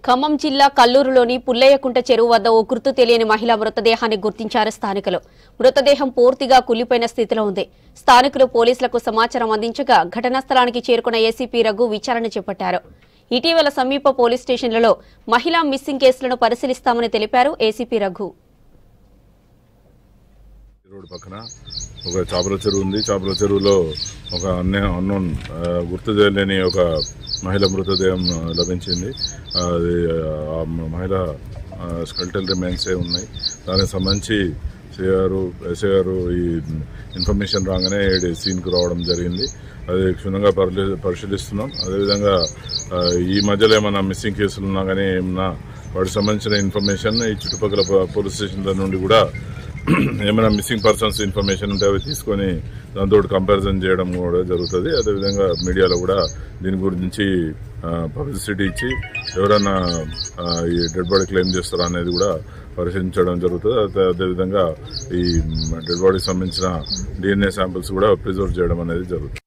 ఖమ్మం జిల్లా కల్లూరులోని పుల్లయ్యకుంట చెరువు వద్ద ఓ గుర్తు తెలియని మహిళ మృతదేహాన్ని గుర్తించారు స్థానికులు మృతదేహం పూర్తిగా కుళ్లిపోయిన స్థితిలో ఉంది స్థానికులు పోలీసులకు సమాచారం అందించగా ఘటనా స్థలానికి చేరుకున్న ఏసీపీ రఘు విచారణ చేపట్టారు ఇటీవల సమీప పోలీస్ స్టేషన్లలో మహిళా మిస్సింగ్ కేసులను పరిశీలిస్తామని తెలిపారు ఏసీపీ రఘు ఈ రోడ్డు పక్కన ఒక చేపల చెరువు ఉంది చేపల చెరువులో ఒక అన్య అన్నోన్ ఆ, గుర్తు తెలియని ఒక మహిళ మృతదేహం ఆ, లభించింది ఆ, అది ఆ మహిళ స్కెల్టల్ రిమైన్సే ఉన్నాయి దానికి సంబంధించి సిఐ గారు ఎస్ఐ గారు ఈ ఇన్ఫర్మేషన్ రాగానే ఈడ సీన్కు రావడం జరిగింది అది క్షుణ్ణంగా పరిశీ- పరిశీలిస్తున్నాం అదేవిధంగా ఆ, ఈ మధ్యలో ఏమైనా మిస్సింగ్ కేసులు ఉన్నా కానీ ఏమన్నా వాటికి సంబంధించిన ఇన్ఫర్మేషన్ ఈ చుట్టుపక్కల ప- పోలీస్ స్టేషన్ల నుండి కూడా ఏమైనా మిస్సింగ్ పర్సన్స్ ఇన్ఫర్మేషన్ ఉంటే అవి తీసుకొని దాంతో కంపారిజన్ చేయడం కూడా జరుగుతుంది అదేవిధంగా మీడియాలో కూడా దీని గురించి పబ్లిసిటీ ఇచ్చి ఎవరైనా ఆ, ఈ డెడ్ బాడీ క్లెయిమ్ చేస్తారా అనేది కూడా పరిశీలించడం జరుగుతుంది అదే- అదేవిధంగా ఈ డెడ్ బాడీకి సంబంధించిన డిఎన్ఏ శాంపిల్స్ కూడా ప్రిజర్వ్ చేయడం అనేది జరుగుతుంది